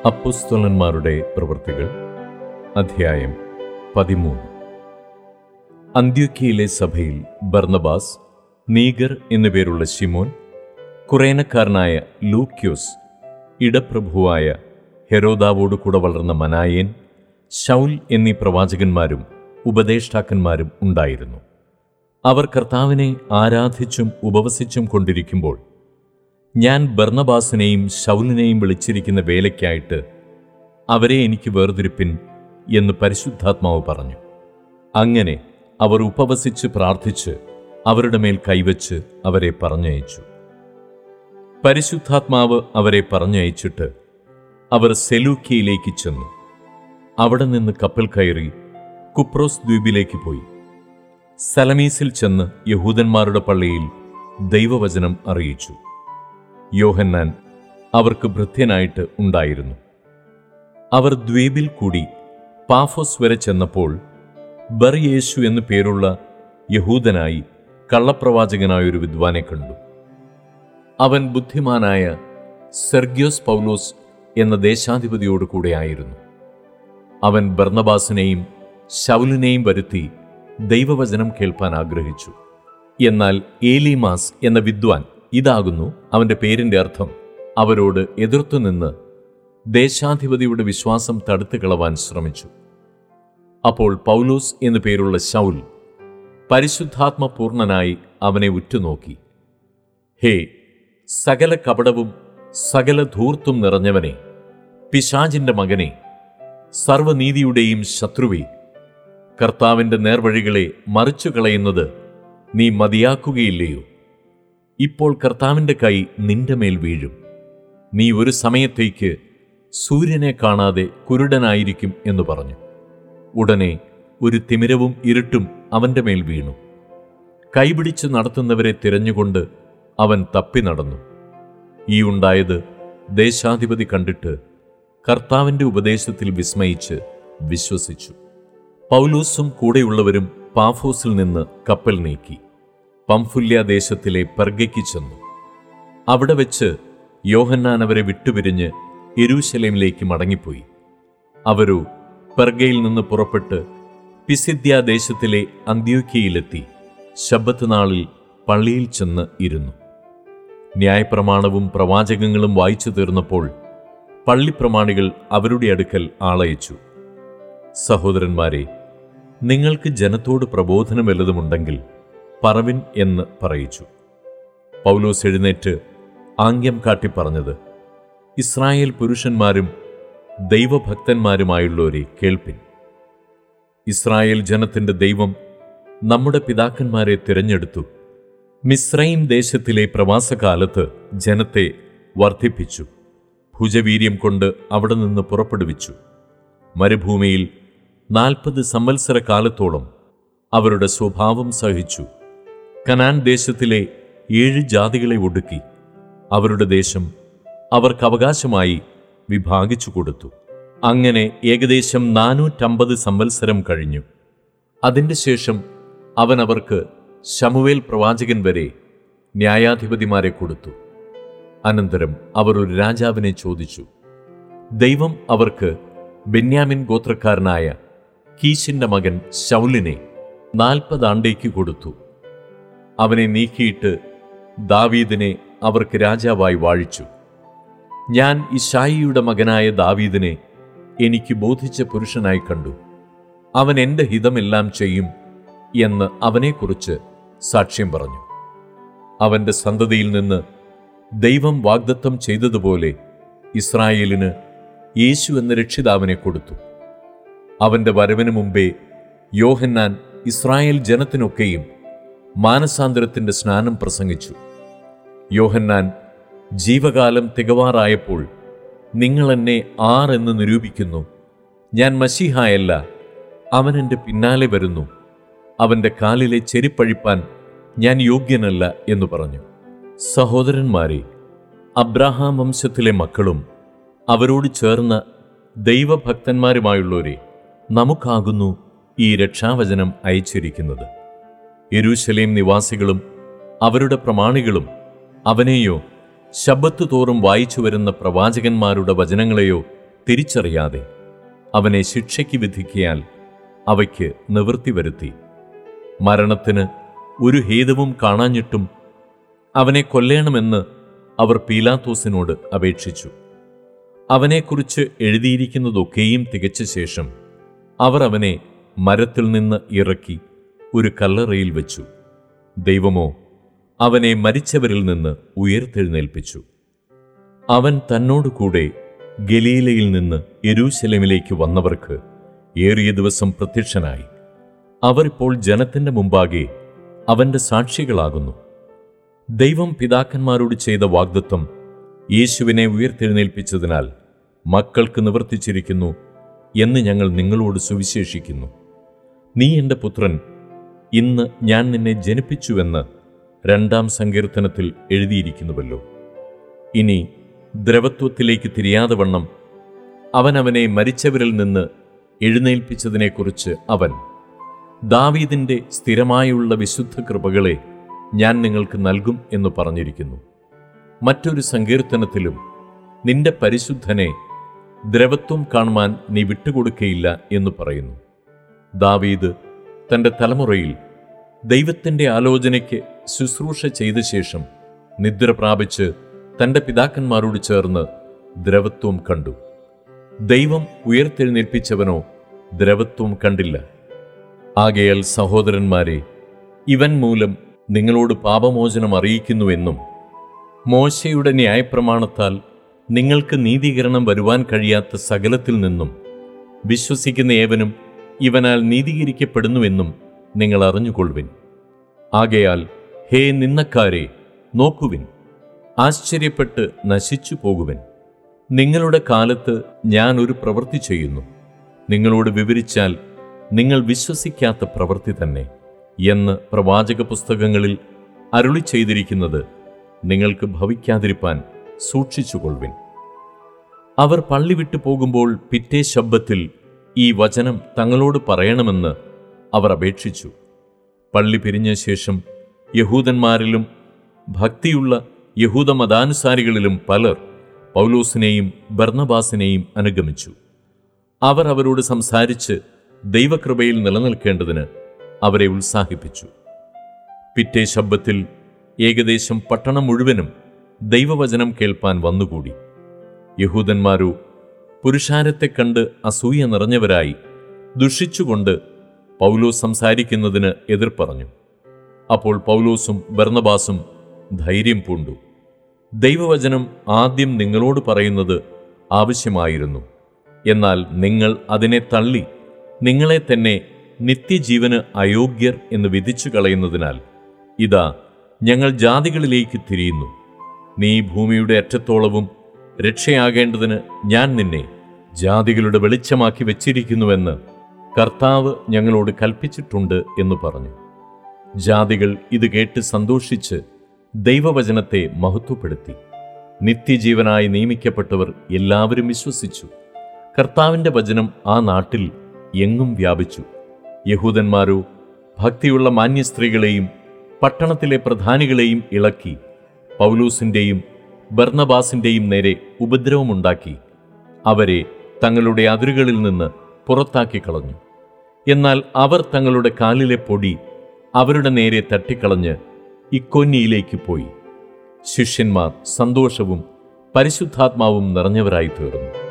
അപ്പുസ്തലന്മാരുടെ പ്രവൃത്തികൾ അധ്യായം പതിമൂന്ന് അന്ത്യോക്യയിലെ സഭയിൽ ബർന്നബാസ് നീഗർ എന്നുപേരുള്ള ശിമോൻ കുറേനക്കാരനായ ലൂക്യോസ് ഇടപ്രഭുവായ ഹെരോദാവോട് കൂടെ വളർന്ന മനായേൻ ശൗൽ എന്നീ പ്രവാചകന്മാരും ഉപദേഷ്ടാക്കന്മാരും ഉണ്ടായിരുന്നു അവർ കർത്താവിനെ ആരാധിച്ചും ഉപവസിച്ചും കൊണ്ടിരിക്കുമ്പോൾ ഞാൻ ബർണബാസിനെയും ശൗലിനെയും വിളിച്ചിരിക്കുന്ന വേലയ്ക്കായിട്ട് അവരെ എനിക്ക് വേർതിരിപ്പിൻ എന്ന് പരിശുദ്ധാത്മാവ് പറഞ്ഞു അങ്ങനെ അവർ ഉപവസിച്ച് പ്രാർത്ഥിച്ച് അവരുടെ മേൽ കൈവച്ച് അവരെ പറഞ്ഞയച്ചു പരിശുദ്ധാത്മാവ് അവരെ പറഞ്ഞയച്ചിട്ട് അവർ സെലൂക്കിയയിലേക്ക് ചെന്നു അവിടെ നിന്ന് കപ്പൽ കയറി കുപ്രോസ് ദ്വീപിലേക്ക് പോയി സലമീസിൽ ചെന്ന് യഹൂദന്മാരുടെ പള്ളിയിൽ ദൈവവചനം അറിയിച്ചു യോഹന്നാൻ അവർക്ക് ഭൃത്യനായിട്ട് ഉണ്ടായിരുന്നു അവർ ദ്വീപിൽ കൂടി പാഫോസ് വരെ ചെന്നപ്പോൾ ബർയേശു എന്നു പേരുള്ള യഹൂദനായി കള്ളപ്രവാചകനായ ഒരു വിദ്വാനെ കണ്ടു അവൻ ബുദ്ധിമാനായ സെർഗ്യോസ് പൗലോസ് എന്ന ദേശാധിപതിയോട് കൂടെയായിരുന്നു അവൻ ബർണബാസിനെയും ശൗലിനെയും വരുത്തി ദൈവവചനം കേൾപ്പാൻ ആഗ്രഹിച്ചു എന്നാൽ ഏലിമാസ് എന്ന വിദ്വാൻ ഇതാകുന്നു അവന്റെ പേരിന്റെ അർത്ഥം അവരോട് എതിർത്തുനിന്ന് ദേശാധിപതിയുടെ വിശ്വാസം തടുത്തു കളവാൻ ശ്രമിച്ചു അപ്പോൾ പൗലോസ് എന്നു പേരുള്ള ശൗൽ പരിശുദ്ധാത്മപൂർണനായി അവനെ ഉറ്റുനോക്കി ഹേ സകല കപടവും സകല ധൂർത്തും നിറഞ്ഞവനെ പിശാചിന്റെ മകനെ സർവനീതിയുടെയും ശത്രുവേ കർത്താവിന്റെ നേർവഴികളെ മറിച്ചു കളയുന്നത് നീ മതിയാക്കുകയില്ലയോ ഇപ്പോൾ കർത്താവിന്റെ കൈ നിന്റെ മേൽ വീഴും നീ ഒരു സമയത്തേക്ക് സൂര്യനെ കാണാതെ കുരുടനായിരിക്കും എന്ന് പറഞ്ഞു ഉടനെ ഒരു തിമിരവും ഇരുട്ടും അവന്റെ മേൽ വീണു കൈപിടിച്ച് നടത്തുന്നവരെ തിരഞ്ഞുകൊണ്ട് അവൻ തപ്പി നടന്നു ഈ ഉണ്ടായത് ദേശാധിപതി കണ്ടിട്ട് കർത്താവിന്റെ ഉപദേശത്തിൽ വിസ്മയിച്ച് വിശ്വസിച്ചു പൗലൂസും കൂടെയുള്ളവരും പാഫോസിൽ നിന്ന് കപ്പൽ നീക്കി പംഫുല്യ ദേശത്തിലെ പെർഗയ്ക്ക് ചെന്നു അവിടെ വെച്ച് യോഹന്നാൻ അവരെ വിട്ടുപിരിഞ്ഞ് യെരൂശലേമിലേക്ക് മടങ്ങിപ്പോയി അവരോ പെർഗയിൽ നിന്ന് പുറപ്പെട്ട് പിസിദ്യ ദേശത്തിലെ അന്ത്യോക്യയിലെത്തി ശബ്ബത്ത് നാളിൽ പള്ളിയിൽ ചെന്ന് ഇരുന്നു ന്യായപ്രമാണവും പ്രവാചകങ്ങളും വായിച്ചു തീർന്നപ്പോൾ പള്ളിപ്രമാണികൾ അവരുടെ അടുക്കൽ ആളയച്ചു സഹോദരന്മാരെ നിങ്ങൾക്ക് ജനത്തോട് പ്രബോധനം വല്ലതുമുണ്ടെങ്കിൽ പറവിൻ എന്ന് പറയിച്ചു പൗലോസ് എഴുന്നേറ്റ് ആംഗ്യം കാട്ടി പറഞ്ഞത് ഇസ്രായേൽ പുരുഷന്മാരും ദൈവഭക്തന്മാരുമായുള്ളവരെ കേൾപ്പിൻ ഇസ്രായേൽ ജനത്തിന്റെ ദൈവം നമ്മുടെ പിതാക്കന്മാരെ തിരഞ്ഞെടുത്തു മിസ്രൈം ദേശത്തിലെ പ്രവാസകാലത്ത് ജനത്തെ വർദ്ധിപ്പിച്ചു ഭുജവീര്യം കൊണ്ട് അവിടെ നിന്ന് പുറപ്പെടുവിച്ചു മരുഭൂമിയിൽ നാൽപ്പത് സംവത്സര കാലത്തോളം അവരുടെ സ്വഭാവം സഹിച്ചു കനാൻ ദേശത്തിലെ ഏഴ് ജാതികളെ ഒടുക്കി അവരുടെ ദേശം അവർക്ക് അവകാശമായി വിഭാഗിച്ചു കൊടുത്തു അങ്ങനെ ഏകദേശം നാനൂറ്റമ്പത് സംവത്സരം കഴിഞ്ഞു അതിൻ്റെ ശേഷം അവൻ അവർക്ക് ശമുവേൽ പ്രവാചകൻ വരെ ന്യായാധിപതിമാരെ കൊടുത്തു അനന്തരം അവർ ഒരു രാജാവിനെ ചോദിച്ചു ദൈവം അവർക്ക് ബെന്യാമിൻ ഗോത്രക്കാരനായ കീശിന്റെ മകൻ ശൗലിനെ നാൽപ്പതാണ്ടേക്ക് കൊടുത്തു അവനെ നീക്കിയിട്ട് ദാവീദിനെ അവർക്ക് രാജാവായി വാഴിച്ചു ഞാൻ ഇഷായിയുടെ മകനായ ദാവീദിനെ എനിക്ക് ബോധിച്ച പുരുഷനായി കണ്ടു അവൻ എൻ്റെ ഹിതമെല്ലാം ചെയ്യും എന്ന് അവനെക്കുറിച്ച് സാക്ഷ്യം പറഞ്ഞു അവന്റെ സന്തതിയിൽ നിന്ന് ദൈവം വാഗ്ദത്തം ചെയ്തതുപോലെ ഇസ്രായേലിന് യേശു എന്ന രക്ഷിതാവിനെ കൊടുത്തു അവന്റെ വരവിന് മുമ്പേ യോഹന്നാൻ ഇസ്രായേൽ ജനത്തിനൊക്കെയും മാനസാന്തരത്തിന്റെ സ്നാനം പ്രസംഗിച്ചു യോഹന്നാൻ ജീവകാലം തികവാറായപ്പോൾ നിങ്ങൾ എന്നെ ആറെന്ന് നിരൂപിക്കുന്നു ഞാൻ മഷിഹായല്ല അവൻ എൻ്റെ പിന്നാലെ വരുന്നു അവൻ്റെ കാലിലെ ചെരിപ്പഴിപ്പാൻ ഞാൻ യോഗ്യനല്ല എന്ന് പറഞ്ഞു സഹോദരന്മാരെ അബ്രാഹാം വംശത്തിലെ മക്കളും അവരോട് ചേർന്ന ദൈവഭക്തന്മാരുമായുള്ളവരെ നമുക്കാകുന്നു ഈ രക്ഷാവചനം അയച്ചിരിക്കുന്നത് യെരൂശലേം നിവാസികളും അവരുടെ പ്രമാണികളും അവനെയോ ശബ്ബത്ത് തോറും വായിച്ചു വരുന്ന പ്രവാചകന്മാരുടെ വചനങ്ങളെയോ തിരിച്ചറിയാതെ അവനെ ശിക്ഷയ്ക്ക് വിധിക്കയാൽ അവയ്ക്ക് നിവൃത്തി വരുത്തി മരണത്തിന് ഒരു ഹേതുവും കാണാഞ്ഞിട്ടും അവനെ കൊല്ലേണമെന്ന് അവർ പീലാത്തോസിനോട് അപേക്ഷിച്ചു അവനെക്കുറിച്ച് എഴുതിയിരിക്കുന്നതൊക്കെയും തികച്ച ശേഷം അവർ അവനെ മരത്തിൽ നിന്ന് ഇറക്കി ഒരു കല്ലറയിൽ വെച്ചു ദൈവമോ അവനെ മരിച്ചവരിൽ നിന്ന് ഉയർത്തെഴുന്നേൽപ്പിച്ചു അവൻ തന്നോടുകൂടെ ഗലീലയിൽ നിന്ന് യെരൂശലേമിലേക്ക് വന്നവർക്ക് ഏറിയ ദിവസം പ്രത്യക്ഷനായി അവർ ഇപ്പോൾ ജനത്തിന്റെ മുമ്പാകെ അവന്റെ സാക്ഷികളാകുന്നു ദൈവം പിതാക്കന്മാരോട് ചെയ്ത വാഗ്ദത്വം യേശുവിനെ ഉയർത്തെഴുന്നേൽപ്പിച്ചതിനാൽ മക്കൾക്ക് നിവർത്തിച്ചിരിക്കുന്നു എന്ന് ഞങ്ങൾ നിങ്ങളോട് സുവിശേഷിക്കുന്നു നീ എൻ്റെ പുത്രൻ ഇന്ന് ഞാൻ നിന്നെ ജനിപ്പിച്ചുവെന്ന് രണ്ടാം സങ്കീർത്തനത്തിൽ എഴുതിയിരിക്കുന്നുവല്ലോ ഇനി ദ്രവത്വത്തിലേക്ക് തിരിയാതെ വണ്ണം അവൻ അവനെ മരിച്ചവരിൽ നിന്ന് എഴുന്നേൽപ്പിച്ചതിനെക്കുറിച്ച് അവൻ ദാവീദിന്റെ സ്ഥിരമായുള്ള വിശുദ്ധ കൃപകളെ ഞാൻ നിങ്ങൾക്ക് നൽകും എന്ന് പറഞ്ഞിരിക്കുന്നു മറ്റൊരു സങ്കീർത്തനത്തിലും നിന്റെ പരിശുദ്ധനെ ദ്രവത്വം കാണുവാൻ നീ വിട്ടുകൊടുക്കയില്ല എന്ന് പറയുന്നു ദാവീദ് തന്റെ തലമുറയിൽ ദൈവത്തിന്റെ ആലോചനയ്ക്ക് ശുശ്രൂഷ ചെയ്ത ശേഷം നിദ്ര പ്രാപിച്ച് തന്റെ പിതാക്കന്മാരോട് ചേർന്ന് ദ്രവത്വം കണ്ടു ദൈവം ഉയർത്തെഴുന്നേൽപ്പിച്ചവനോ ദ്രവത്വം കണ്ടില്ല ആകയാൽ സഹോദരന്മാരെ ഇവൻ മൂലം നിങ്ങളോട് പാപമോചനം അറിയിക്കുന്നുവെന്നും മോശയുടെ ന്യായപ്രമാണത്താൽ നിങ്ങൾക്ക് നീതീകരണം വരുവാൻ കഴിയാത്ത സകലത്തിൽ നിന്നും വിശ്വസിക്കുന്ന ഏവനും ഇവനാൽ നീതീകരിക്കപ്പെടുന്നുവെന്നും നിങ്ങൾ അറിഞ്ഞുകൊള്ളുവിൻ ആകയാൽ ഹേ നിന്നക്കാരെ നോക്കുവിൻ ആശ്ചര്യപ്പെട്ട് നശിച്ചു പോകുവിൻ നിങ്ങളുടെ കാലത്ത് ഞാൻ ഒരു പ്രവൃത്തി ചെയ്യുന്നു നിങ്ങളോട് വിവരിച്ചാൽ നിങ്ങൾ വിശ്വസിക്കാത്ത പ്രവൃത്തി തന്നെ എന്ന് പ്രവാചക പുസ്തകങ്ങളിൽ അരുളി ചെയ്തിരിക്കുന്നത് നിങ്ങൾക്ക് ഭവിക്കാതിരിപ്പാൻ സൂക്ഷിച്ചുകൊള്ളുവിൻ അവർ പള്ളി വിട്ടു പോകുമ്പോൾ പിറ്റേ ശബ്ദത്തിൽ ഈ വചനം തങ്ങളോട് പറയണമെന്ന് അവർ അപേക്ഷിച്ചു പള്ളി പിരിഞ്ഞ ശേഷം യഹൂദന്മാരിലും ഭക്തിയുള്ള യഹൂദ മതാനുസാരികളിലും പലർ പൗലോസിനെയും ബർണബാസിനെയും അനുഗമിച്ചു അവർ അവരോട് സംസാരിച്ച് ദൈവകൃപയിൽ നിലനിൽക്കേണ്ടതിന് അവരെ ഉത്സാഹിപ്പിച്ചു പിറ്റേ ശബ്ദത്തിൽ ഏകദേശം പട്ടണം മുഴുവനും ദൈവവചനം കേൾപ്പാൻ വന്നുകൂടി യഹൂദന്മാരോ പുരുഷാരത്തെ കണ്ട് അസൂയ നിറഞ്ഞവരായി ദുഷിച്ചുകൊണ്ട് പൗലോസ് സംസാരിക്കുന്നതിന് എതിർപ്പറഞ്ഞു അപ്പോൾ പൗലോസും ബർണബാസും ധൈര്യം പൂണ്ടു ദൈവവചനം ആദ്യം നിങ്ങളോട് പറയുന്നത് ആവശ്യമായിരുന്നു എന്നാൽ നിങ്ങൾ അതിനെ തള്ളി നിങ്ങളെ തന്നെ നിത്യജീവന് അയോഗ്യർ എന്ന് വിധിച്ചു കളയുന്നതിനാൽ ഇതാ ഞങ്ങൾ ജാതികളിലേക്ക് തിരിയുന്നു നീ ഭൂമിയുടെ അറ്റത്തോളവും രക്ഷയാകേണ്ടതിന് ഞാൻ നിന്നെ ജാതികളുടെ വെളിച്ചമാക്കി വെച്ചിരിക്കുന്നുവെന്ന് കർത്താവ് ഞങ്ങളോട് കൽപ്പിച്ചിട്ടുണ്ട് എന്ന് പറഞ്ഞു ജാതികൾ ഇത് കേട്ട് സന്തോഷിച്ച് ദൈവവചനത്തെ മഹത്വപ്പെടുത്തി നിത്യജീവനായി നിയമിക്കപ്പെട്ടവർ എല്ലാവരും വിശ്വസിച്ചു കർത്താവിൻ്റെ വചനം ആ നാട്ടിൽ എങ്ങും വ്യാപിച്ചു യഹൂദന്മാരോ ഭക്തിയുള്ള മാന്യസ്ത്രീകളെയും പട്ടണത്തിലെ പ്രധാനികളെയും ഇളക്കി പൗലൂസിൻ്റെയും ബർണബാസിൻ്റെയും നേരെ ഉപദ്രവമുണ്ടാക്കി അവരെ തങ്ങളുടെ അതിരുകളിൽ നിന്ന് പുറത്താക്കി കളഞ്ഞു എന്നാൽ അവർ തങ്ങളുടെ കാലിലെ പൊടി അവരുടെ നേരെ തട്ടിക്കളഞ്ഞ് ഇക്കൊന്നിയിലേക്ക് പോയി ശിഷ്യന്മാർ സന്തോഷവും പരിശുദ്ധാത്മാവും നിറഞ്ഞവരായി തീർന്നു